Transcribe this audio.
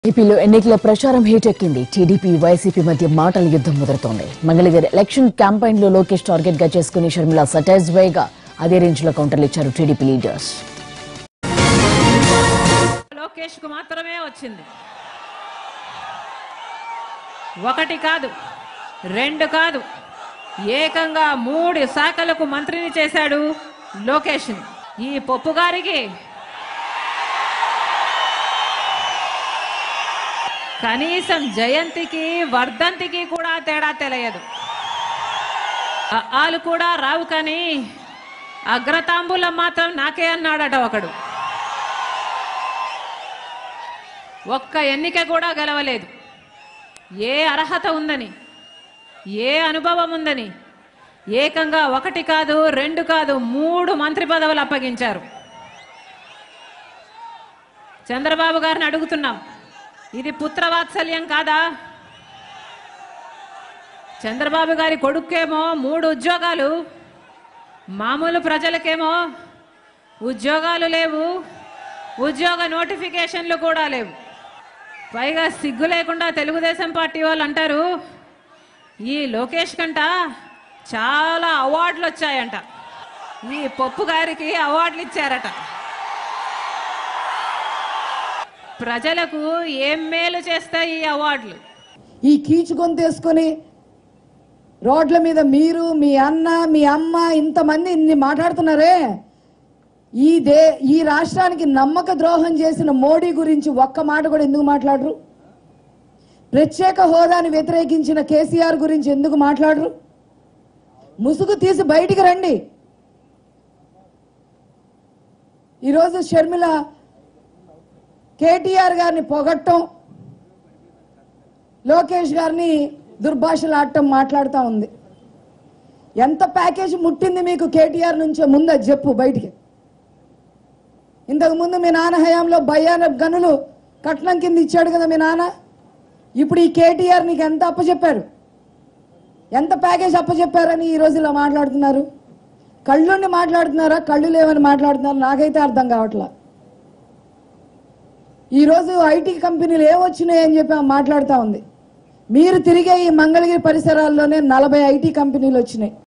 ఏపీలో ఎన్నికల ప్రచారం హీటెక్కింది టీడీపీ వైసీపీ మధ్య మాటల యుద్ధం ముదురుతోంది మంగళగిరి ఎలక్షన్ క్యాంపెయిన్ లో లోకేష్ టార్గెట్ గా చేసుకుని షర్మిల సటైజ్ వేగా అదే రేంజ్ లో కౌంటర్లు ఇచ్చారు టీడీపీ లీడర్స్ లోకేష్ కు మాత్రమే వచ్చింది ఒకటి కాదు రెండు కాదు ఏకంగా మూడు శాఖలకు మంత్రిని చేశాడు లోకేష్ని ఈ పప్పు గారికి కనీసం జయంతికి వర్ధంతికి కూడా తేడా తెలియదు ఆలు కూడా రావు కానీ అగ్రతాంబూలం మాత్రం నాకే అన్నాడట ఒకడు ఒక్క ఎన్నిక కూడా గెలవలేదు ఏ అర్హత ఉందని ఏ అనుభవం ఉందని ఏకంగా ఒకటి కాదు రెండు కాదు మూడు మంత్రి పదవులు అప్పగించారు చంద్రబాబు గారిని అడుగుతున్నాం ఇది పుత్రవాత్సల్యం కాదా చంద్రబాబు గారి కొడుకేమో మూడు ఉద్యోగాలు మామూలు ప్రజలకేమో ఉద్యోగాలు లేవు ఉద్యోగ నోటిఫికేషన్లు కూడా లేవు పైగా సిగ్గు లేకుండా తెలుగుదేశం పార్టీ వాళ్ళు అంటారు ఈ లోకేష్ కంట చాలా అవార్డులు వచ్చాయంట ఈ పప్పు గారికి అవార్డులు ఇచ్చారట ప్రజలకు ఏం మేలు చేస్తాయి ఈ అవార్డులు ఈ కీచు గొంతేసుకొని రోడ్ల మీద మీరు మీ అన్న మీ అమ్మ ఇంతమంది ఇన్ని మాట్లాడుతున్నారే ఈ దే ఈ రాష్ట్రానికి నమ్మక ద్రోహం చేసిన మోడీ గురించి ఒక్క మాట కూడా ఎందుకు మాట్లాడరు ప్రత్యేక హోదాని వ్యతిరేకించిన కేసీఆర్ గురించి ఎందుకు మాట్లాడరు ముసుగు తీసి బయటికి రండి ఈరోజు షర్మిల కేటీఆర్ గారిని పొగట్టం లోకేష్ గారిని దుర్భాషలాడటం మాట్లాడుతూ ఉంది ఎంత ప్యాకేజ్ ముట్టింది మీకు కేటీఆర్ నుంచే ముందు అది చెప్పు బయటికి ఇంతకు ముందు మీ నాన్న హయాంలో భయాన గనులు కట్నం కింద ఇచ్చాడు కదా మీ నాన్న ఇప్పుడు ఈ కేటీఆర్ నీకు ఎంత అప్పచెప్పారు ఎంత ప్యాకేజ్ అప్పచెప్పారని ఈ రోజు ఇలా మాట్లాడుతున్నారు కళ్ళుండి మాట్లాడుతున్నారా కళ్ళు లేవని మాట్లాడుతున్నారు నాకైతే అర్థం కావట్లా ఈరోజు ఐటీ కంపెనీలు ఏమొచ్చినాయి అని చెప్పి ఆమె మాట్లాడుతూ ఉంది మీరు తిరిగే ఈ మంగళగిరి పరిసరాల్లోనే నలభై ఐటీ కంపెనీలు వచ్చినాయి